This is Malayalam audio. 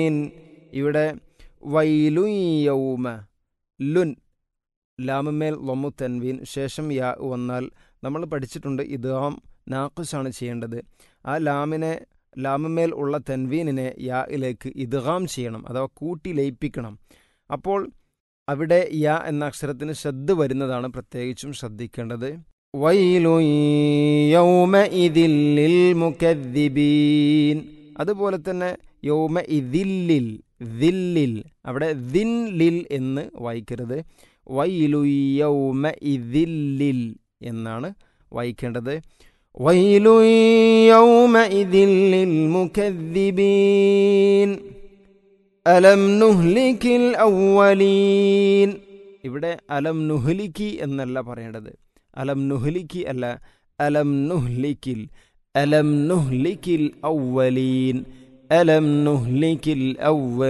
ഇവിടെ വൈലു യൗമ ലുൻ ലാമമേൽ ലൊമു തൻവീൻ ശേഷം യാ വന്നാൽ നമ്മൾ പഠിച്ചിട്ടുണ്ട് ഇദ്ഗാം നാഖുസാണ് ചെയ്യേണ്ടത് ആ ലാമിനെ ലാമമേൽ ഉള്ള തൻവീനിനെ യായിലേക്ക് ഇദ്ഗാം ചെയ്യണം അഥവാ കൂട്ടി ലയിപ്പിക്കണം അപ്പോൾ അവിടെ യാ എന്ന അക്ഷരത്തിന് ശ്രദ്ധ വരുന്നതാണ് പ്രത്യേകിച്ചും ശ്രദ്ധിക്കേണ്ടത് വൈലു യൗമ ഇതില്ലിൽ മുക്കദ്ദിബീൻ അതുപോലെ തന്നെ യൗമ ഇതില്ലിൽ ദില്ലിൽ അവിടെ ദിൻ ലിൽ എന്ന് വായിക്കരുത് വൈലു യൗമ ഇതില്ലിൽ എന്നാണ് വായിക്കേണ്ടത് വൈലു യൗമ ഇതില്ലിൽ മുക്കദ്ദിബീൻ അലം നുഹ്ലിക്കിൽ ഔവലീൻ ഇവിടെ അലം നുഹ്ലിക്കി എന്നല്ല പറയേണ്ടത് അലം നുഹ്ലിക്കി അല്ല അലം നുഹ്ലിക്കിൽ അലം നുഹ്ലിക്കിൽ ഔവലീൻ അലം നുഹ്ലിക്കിൽ ഔവ